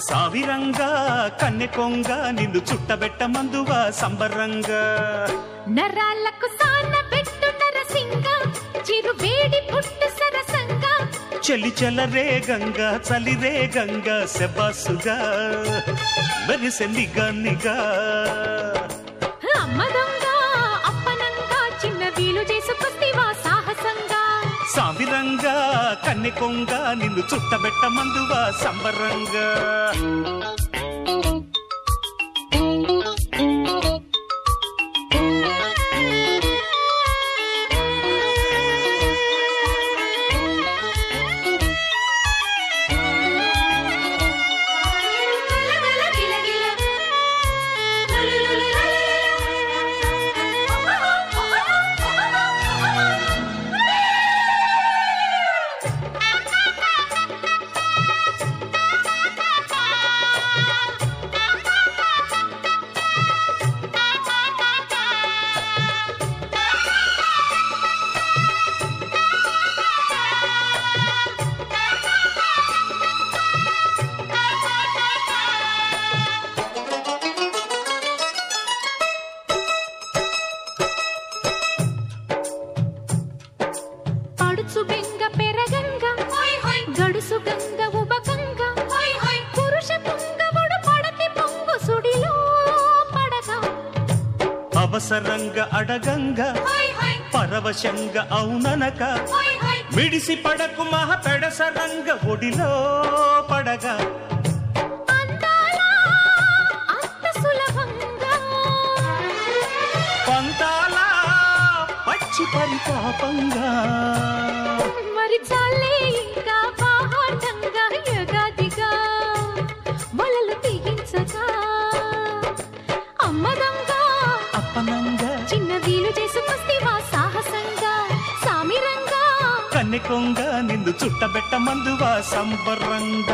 సావిరంగా కన్నె కొంగ నిన్ను చుట్టబెట్ట మందువా సంబరంగా నరాలకు సాన పెట్టు నరసింగ చిరు వేడి పుట్టు సరసంగా చెలి చెలరే గంగా చలిరే గంగా శబాసుగా మెరిసె నిగా నిగా అమ్మ దొంగ అప్పనంగా చిన్న వీలు చేసుకొస్తివా సాహసంగా సావిరంగా కన్నె కొంగ నిన్ను చుట్టబెట్ట మందువా సంబరంగా గలగల గిలగిల. పడుచు బెంగ పెరగంగా గడుసు గంగ ఉబకంగా పురుష పుంగవుడు పడతి పొంగు సుడిలో పడగా అవసరంగా అడగంగా పరవశంగా అవుననక మిడిసి పడకు మహ పెడసరంగ ఒడిలో పడగా అందాల అంత సులభంగా పంతాల పచ్చి పరితాపంగా మరి చాలే ఇంకా బాహాటంగా యగాదిగా మొలలు తీయించగా అమ్మదంగా అప్పనంగా చిన్న వీలు చేసుకొస్తివా సాహసంగా సామిరంగా కన్నెకొంగ నిన్ను చుట్టబెట్ట మందువా సంబరంగా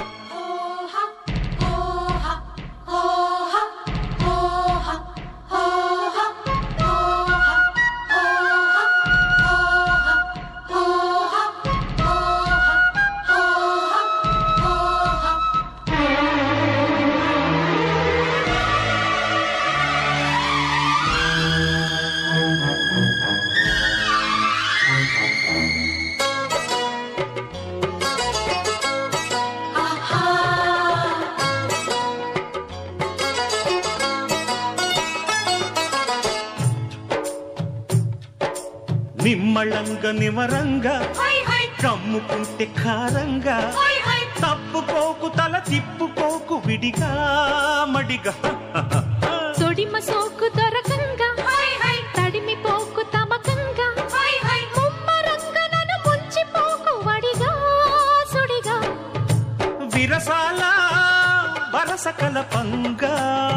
నిమ్మళంగా నివరంగా కమ్ముకుంటే కారంగా తప్పుకోకు తల తిప్పుకోకు విడిగా మడిగా తొడిమ సోకు దొరకంగా తడిమి పోకు తమకంగా ముమ్మరంగా నన్ను ముంచిపోకు వడిగా సుడిగా విరసాల వరస కలపంగా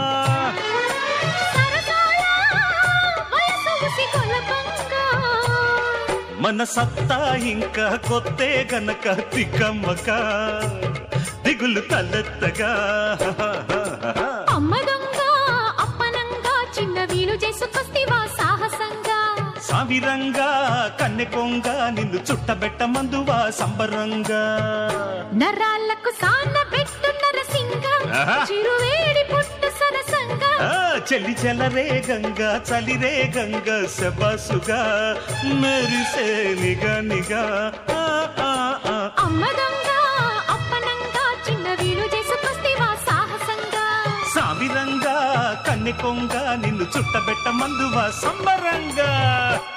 సరసాల వయసు ఉసి కొలకంగా మన సత్తా ఇంకా కొత్తే గనక తికమ్మక దిగులు తలెత్తగా అమ్మ దొంగ అప్పనంగా చిన్న వీలు చేసుకొస్తివా సాహసంగా సావిరంగా కన్నె కొంగ నిన్ను చుట్టబెట్ట మందువా సంబరంగా నరాలకు సాన పెట్టు నరసింగ ఆహా. చిరువేడి పుట్టు సరసంగా ఆ, చెల్లి చెలరే గంగా చలిరే గంగా శబాసుగా మెరిసే నిగా నిగా ఆ, ఆ, ఆ. అమ్మ దొంగ అప్పనంగా చిన్న వీలు చేసుకొస్తివా సాహసంగా సావిరంగా కన్నె కొంగ నిన్ను చుట్టబెట్ట మందువా సంబరంగా